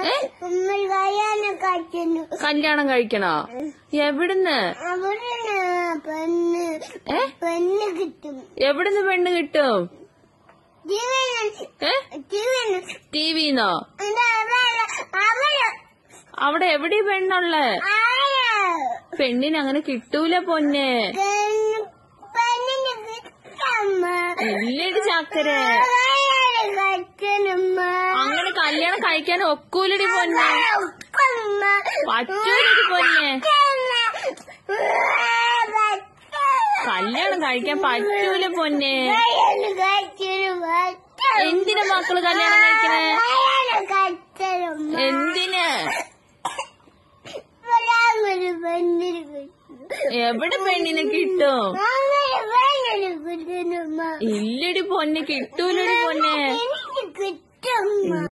ഏ ഉമ്മ കല്യാണം കഴിക്കുന്നു കല്യാണം കഴിക്കണോ എവിടുന്ന് അവിടെ പെണ്ണ് ഏ പെണ്ണ് കിട്ടും എവിടുന്ന് പെണ്ണ് കിട്ടും ജീവന് ഏ ജീവന് ടിവിന്നോ എന്താ അവര് അവര് അവിടെ എവിടെ പെണ്ണുള്ളേ അവര് പെണ്ണിന് അങ്ങനെ കിട്ടൂല പൊന്നെ പെണ്ണ് പെണ്ണിന് കിട്ടമ്മ ഇല്ലടി ചാക്കര കല്യാണം കഴിക്കണമ്മ അങ്ങനെ കല്യാണം കഴിക്കാൻ ഒക്കൂലടി പൊന്നെ ഉപ്പമ്മ പറ്റൂലടി പൊന്നെ കല്യാണം കഴിക്കാൻ പറ്റൂല പൊന്നെ കല്യാണം കഴിക്കണ എന്തിനാ മക്കള് കല്യാണം കഴിക്കണേ കല്യാണം കഴിക്കണമ്മ എന്തിന് ഒരാളൊരു പെണ്ണിന് കിട്ടും എവിടെ പെണ്ണിനെ കിട്ടും അങ്ങനെ പെണ്ണിന് കിട്ടുന്നമ്മ ഇല്ലടി പൊന്നെ കിട്ടൂലടി പൊന്നെ എനിക്ക് കിട്ടും